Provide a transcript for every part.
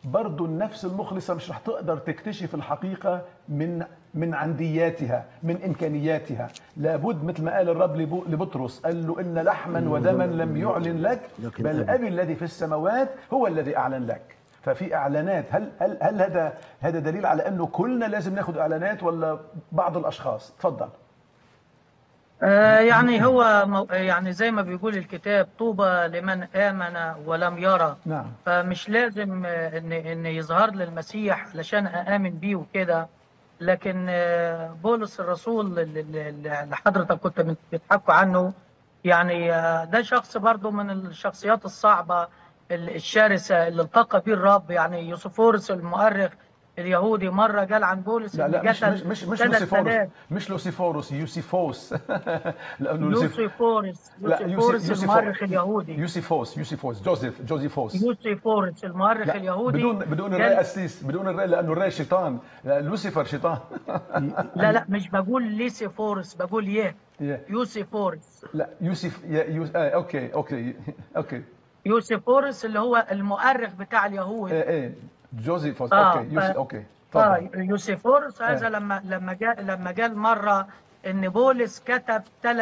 برضه النفس المخلصه مش رح تقدر تكتشف الحقيقه من من عندياتها من امكانياتها لابد مثل ما قال الرب لبو- لبطرس قال له ان لحما ودما لم يعلن لك لكن بل أبي. ابي الذي في السماوات هو الذي اعلن لك ففي اعلانات هل هل هل هذا هذا دليل على انه كلنا لازم ناخذ اعلانات ولا بعض الاشخاص تفضل آه، يعني هو مو- يعني زي ما بيقول الكتاب طوبى لمن آمن ولم يرى نعم فمش لازم آه، ان ان يظهر لي المسيح علشان اامن بيه وكده لكن آه، بولس الرسول اللي- اللي اللي حضرتك كنت بت- بتحكوا عنه يعني آه، ده شخص برضه من الشخصيات الصعبة ال- الشرسة اللي التقى بيه الرب يعني يوسفورس المؤرخ اليهودي مرة قال عن بولس لا إن لا مش قتل مش مش, مش 3000 لوسيفورس مش لوسيفورس يوسيفوس لانه لوسيف يوسيفورس لا يوسيفورس يوسي- المؤرخ اليهودي يوسيفوس يوسيفوس جوزيف جوزيفوس يوسيفورس المؤرخ لا اليهودي بدون بدون قال- الراي اسيس بدون الراي لانه الراي شيطان لا، لوسيفر شيطان لا لا مش بقول ليسيفورس بقول يه Yeah. يوسيفورس لا يوسف يا يوس... آه اوكي اوكي اوكي يوسيفورس اللي هو المؤرخ بتاع اليهود ايه ايه جوزيفوس آه، اوكي يوسي... ف- اوكي اه تفضل يوسيفورس هذا آه. لما لما جاء لما قال مره ان بولس كتب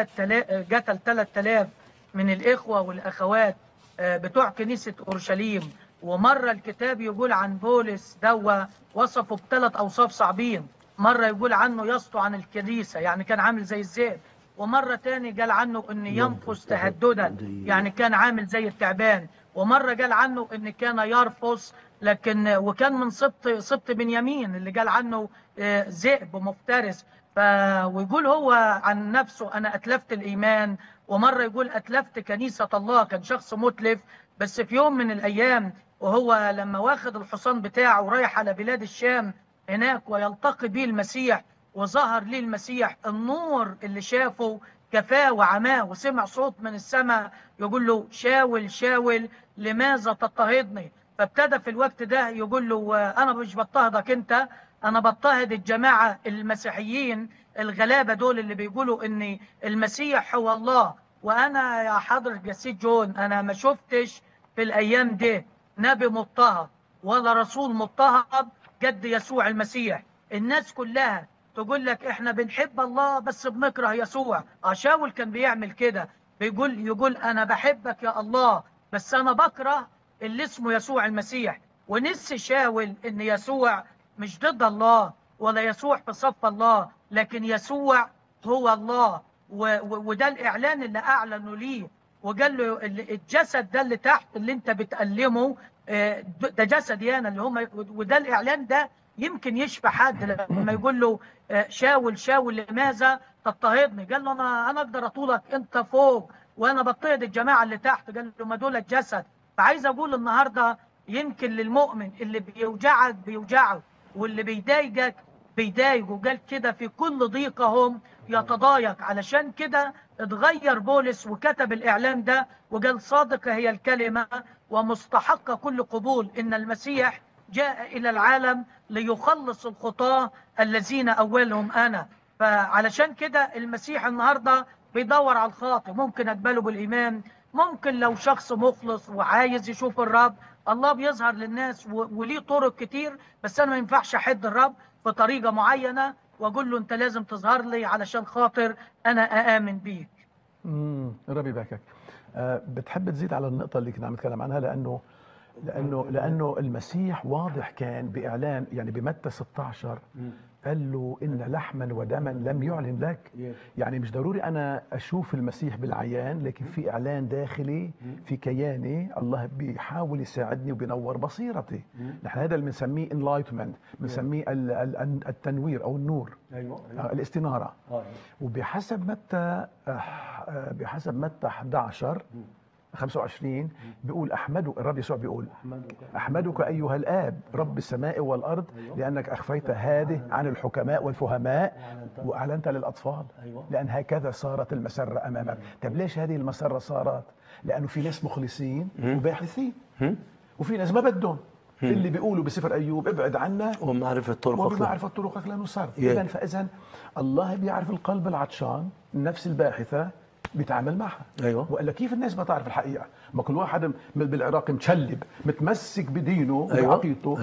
3000 قتل 3000 من الاخوه والاخوات آه، بتوع كنيسه اورشليم ومره الكتاب يقول عن بولس دوا وصفه بثلاث اوصاف صعبين مره يقول عنه يسطو عن الكنيسه يعني كان عامل زي الذئب ومره تاني قال عنه ان ينفس تهددا يعني كان عامل زي التعبان ومره قال عنه ان كان يرفس لكن وكان من سبط سبط بنيامين اللي قال عنه آه، ذئب مفترس ف ويقول هو عن نفسه انا اتلفت الايمان ومره يقول اتلفت كنيسه الله كان شخص متلف بس في يوم من الايام وهو لما واخد الحصان بتاعه ورايح على بلاد الشام هناك ويلتقي به المسيح وظهر ليه المسيح النور اللي شافه كفاه وعماه وسمع صوت من السماء يقول له شاول شاول لماذا تضطهدني فابتدى في الوقت ده يقول له آه، انا مش بضطهدك انت انا بضطهد الجماعه المسيحيين الغلابه دول اللي بيقولوا ان المسيح هو الله وانا يا حضره جسيد جون انا ما شفتش في الايام دي نبي مضطهد ولا رسول مضطهد قد يسوع المسيح الناس كلها تقول لك احنا بنحب الله بس بنكره يسوع اه شاول كان بيعمل كده بيقول يقول انا بحبك يا الله بس انا بكره اللي اسمه يسوع المسيح ونسي شاول ان يسوع مش ضد الله ولا يسوع في صف الله لكن يسوع هو الله و- و- وده الاعلان اللي اعلنوا ليه وقال له ال- الجسد ده اللي تحت اللي انت بتألمه آه، ده ده جسدي انا اللي هم وده الاعلان ده يمكن يشفى حد لما يقول له آه، شاول شاول لماذا تضطهدني؟ قال له انا انا اقدر اطولك انت فوق وانا بضطهد الجماعه اللي تحت قال له ما دول الجسد فعايز اقول النهارده يمكن للمؤمن اللي بيوجعك بيوجعه واللي بيضايقك بيضايقه قال كده في كل ضيقهم يتضايق علشان كده اتغير بولس وكتب الاعلان ده وقال صادقه هي الكلمه ومستحقه كل قبول ان المسيح جاء الى العالم ليخلص الخطاه الذين اولهم انا فعلشان كده المسيح النهارده بيدور على الخاطئ ممكن اقبله بالايمان ممكن لو شخص مخلص وعايز يشوف الرب الله بيظهر للناس و- وليه طرق كتير بس انا ما ينفعش احد الرب بطريقه معينه واقول له انت لازم تظهر لي علشان خاطر انا اامن بيك امم ربي يباركك آه بتحب تزيد على النقطه اللي كنا عم نتكلم عنها لانه لانه لانه المسيح واضح كان باعلان يعني بمتى 16 قال له ان لحما ودما لم يعلن لك يعني مش ضروري انا اشوف المسيح بالعيان لكن في اعلان داخلي في كياني الله بيحاول يساعدني وبينور بصيرتي نحن هذا اللي بنسميه انلايتمنت بنسميه ال- ال- التنوير او النور ايوه آه، الاستناره آه. وبحسب متى آه، آه، بحسب متى 11 25 بيقول احمدك الرب يسوع بيقول احمدك ايها الاب رب السماء والارض لانك اخفيت هذه عن الحكماء والفهماء واعلنت للاطفال أيوة. لان هكذا صارت المسره امامك طب ليش هذه المسره صارت لانه في ناس مخلصين وباحثين وفي ناس ما بدهم اللي بيقولوا بسفر ايوب ابعد عنا ومعرفة طرقك وبمعرفة طرقك لا نصر يا- إذا فإذا الله بيعرف القلب العطشان النفس الباحثة بيتعامل معها أيوة. والا كيف الناس ما تعرف الحقيقه ما كل واحد م- بالعراق متشلب متمسك بدينه أيوة. وبعقيدته